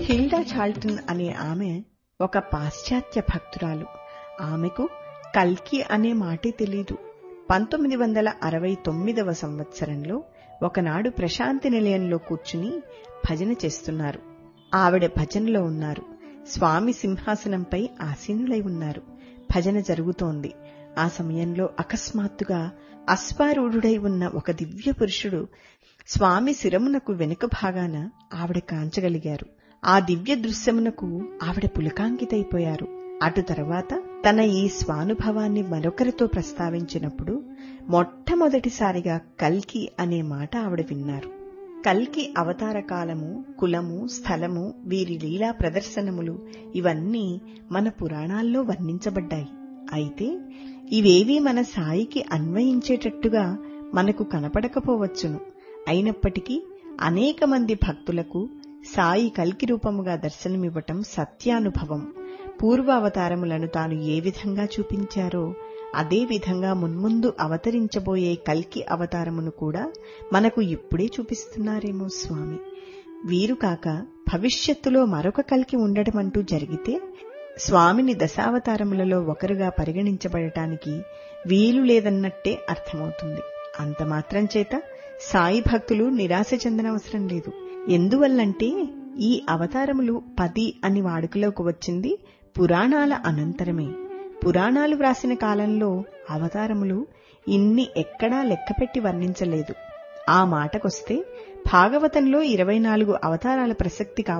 Hilda చాల్టన్ అనే ఆమె ఒక పాశ్చాత్య భక్తురాలు ఆమెకు కల్కి అనే మాటే తెలీదు పంతొమ్మిది వందల అరవై తొమ్మిదవ సంవత్సరంలో ఒకనాడు ప్రశాంతి నిలయంలో కూర్చుని భజన చేస్తున్నారు ఆవిడ భజనలో ఉన్నారు స్వామి సింహాసనంపై ఆసీనులై ఉన్నారు భజన జరుగుతోంది ఆ సమయంలో అకస్మాత్తుగా అశ్వారూఢుడై ఉన్న ఒక దివ్య పురుషుడు స్వామి శిరమునకు వెనుక భాగాన ఆవిడ కాంచగలిగారు ఆ దివ్య దృశ్యమునకు ఆవిడ పులకాంకితైపోయారు అటు తర్వాత తన ఈ స్వానుభవాన్ని మరొకరితో ప్రస్తావించినప్పుడు మొట్టమొదటిసారిగా కల్కి అనే మాట ఆవిడ విన్నారు కల్కి అవతార కాలము కులము స్థలము వీరి లీలా ప్రదర్శనములు ఇవన్నీ మన పురాణాల్లో వర్ణించబడ్డాయి అయితే ఇవేవీ మన సాయికి అన్వయించేటట్టుగా మనకు కనపడకపోవచ్చును అయినప్పటికీ అనేక మంది భక్తులకు సాయి కల్కి రూపముగా దర్శనమివ్వటం సత్యానుభవం పూర్వ అవతారములను తాను ఏ విధంగా చూపించారో అదే విధంగా మున్ముందు అవతరించబోయే కల్కి అవతారమును కూడా మనకు ఇప్పుడే చూపిస్తున్నారేమో స్వామి వీరు కాక భవిష్యత్తులో మరొక కల్కి ఉండటమంటూ జరిగితే స్వామిని దశావతారములలో ఒకరుగా పరిగణించబడటానికి వీలు లేదన్నట్టే అర్థమవుతుంది అంత మాత్రం చేత సాయి భక్తులు నిరాశ చెందనవసరం లేదు ఎందువల్లంటే ఈ అవతారములు పది అని వాడుకలోకి వచ్చింది పురాణాల అనంతరమే పురాణాలు వ్రాసిన కాలంలో అవతారములు ఇన్ని ఎక్కడా లెక్కపెట్టి వర్ణించలేదు ఆ మాటకొస్తే భాగవతంలో ఇరవై నాలుగు అవతారాల ప్రసక్తి